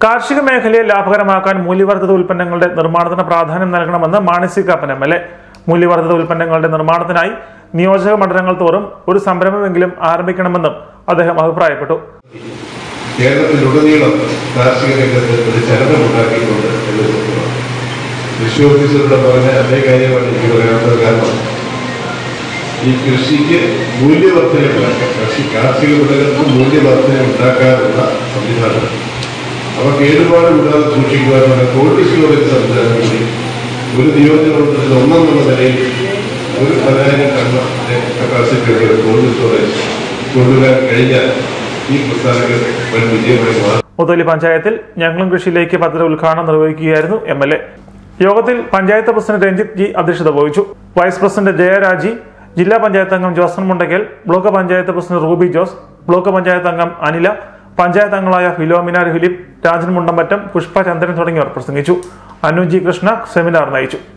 കാർഷിക മേഖലയെ ലാഭകരമാക്കാൻ മൂല്യവർദ്ധിത ഉൽപ്പന്നങ്ങളുടെ നിർമ്മാണത്തിന് പ്രാധാന്യം നൽകണമെന്ന് Mani Kappan M L A മൂല്യവർദ്ധിത ഉൽപ്പന്നങ്ങളുടെ നിർമ്മാണത്തിനായി നിയോജക മണ്ഡലങ്ങൾ തോറും ഒരു സംരംഭമെങ്കിലും ആരംഭിക്കണമെന്നും അദ്ദേഹം അഭിപ്രായപ്പെട്ടു കേരളത്തിലുടനീളം കാർഷിക രംഗത്ത് ഒരു ചലനമുണ്ടാക്കിയിട്ടുണ്ട് എന്ന് സത്യമാണ് കൃഷി ഓഫീസറുടെ പറഞ്ഞ അതേ കാര്യമാണ് എനിക്ക് പറയാനുള്ളത് കാരണം ഈ കൃഷിക്ക് മൂല്യവർദ്ധന ഉണ്ടാക്കാൻ കൃഷി കാർഷിക വിളകൾക്ക് മൂല്യവർദ്ധന ഉണ്ടാക്കാനുള്ള സംവിധാനം അവ കേടുപാടുകൂടാതെ സൂക്ഷിക്കുവാനുള്ള കോൾഡ് സ്റ്റോറേജ് സംവിധാനം കൂടി ഒരു നിയോജകമണ്ഡലത്തിൽ ഒന്നെന്നുള്ള നിലയിൽ ഒരു പതിനായിരം ടണ്ണിന്റെ കപ്പാസിറ്റിയുള്ള ഒരു കോൾഡ് സ്റ്റോറേജ് കൊണ്ടുവരാൻ കഴിഞ്ഞാൽ ഈ പ്രസ്ഥാനങ്ങൾ വൻ വിജയമായി മാറും മുതലി പഞ്ചായത്തിൽ ഞങ്ങളും കൃഷിയിലേക്ക് പദ്ധതി ഉദ്ഘാടനം നിർവഹിക്കുകയായിരുന്നു എം എൽ എ യോഗത്തിൽ പഞ്ചായത്ത് പ്രസിഡന്റ് രഞ്ജിത്ത് ജി അധ്യക്ഷത വഹിച്ചു വൈസ് പ്രസിഡന്റ് ജയരാജി ജില്ലാ പഞ്ചായത്ത് അംഗം Joson Mundackal block panchayat president Ruby Jose block panchayat അംഗം അനില പഞ്ചായത്ത് അംഗങ്ങളായ ഫിലോമിന ഫിലിപ്പ് രാജൻ മുണ്ടമ്പറ്റം പുഷ്പ ചന്ദ്രൻ തുടങ്ങിയവർ പ്രസംഗിച്ചു അനു ജി കൃഷ്ണ സെമിനാർ നയിച്ചു